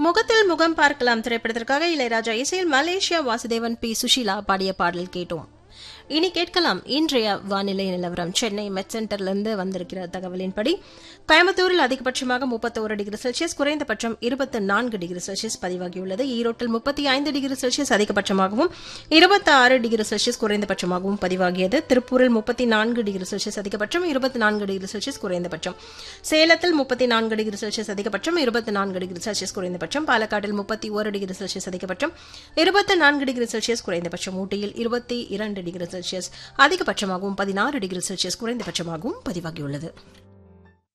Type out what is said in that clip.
முகத்தில் முகம் பார்க்கலாம் திரைப்படத்திற்காக இளையராஜா இசையில் மலேசியா வாசுதேவன் பி சுஷீலா பாடிய பாடல் கேட்டோம் இனி கேட்கலாம் இன்றைய வானிலை நிலவரம் சென்னை மெட் சென்டர்லிருந்து வந்திருக்கிற தகவலின்படி கோயம்புத்தூரில் அதிகபட்சமாக முப்பத்தோரு டிகிரி செல்சியஸ் குறைந்தபட்சம் இருபத்தி நான்கு டிகிரி செல்சியஸ் பதிவாகியுள்ளது ஈரோட்டில் முப்பத்தி ஐந்து டிகிரி செல்சியஸ் அதிகபட்சமாகவும் இருபத்தி ஆறு டிகிரி செல்சியஸ் குறைந்தபட்சமாகவும் பதிவாகியது திருப்பூரில் முப்பத்தி நான்கு டிகிரி செல்சியஸ் அதிகபட்சம் இருபத்தி நான்கு டிகிரி செல்சியஸ் குறைந்தபட்சம் சேலத்தில் முப்பத்தி நான்கு டிகிரி செல்சியஸ் அதிகபட்சம் இருபத்தி நான்கு டிகிரி செல்சியஸ் குறைந்தபட்சம் பாலக்காட்டில் முப்பத்தி ஒரு டிகிரி செல்சியஸ் அதிகபட்சம் இருபத்தி நான்கு டிகிரி செல்சியஸ் குறைந்தபட்சம் ஊட்டியில் இருபத்தி இரண்டு டிகிரி செல்சியஸ் அதிகபட்சமாகவும் பதினாறு டிகிரி செல்சியஸ் குறைந்தபட்சமாகவும் பதிவாகியுள்ளது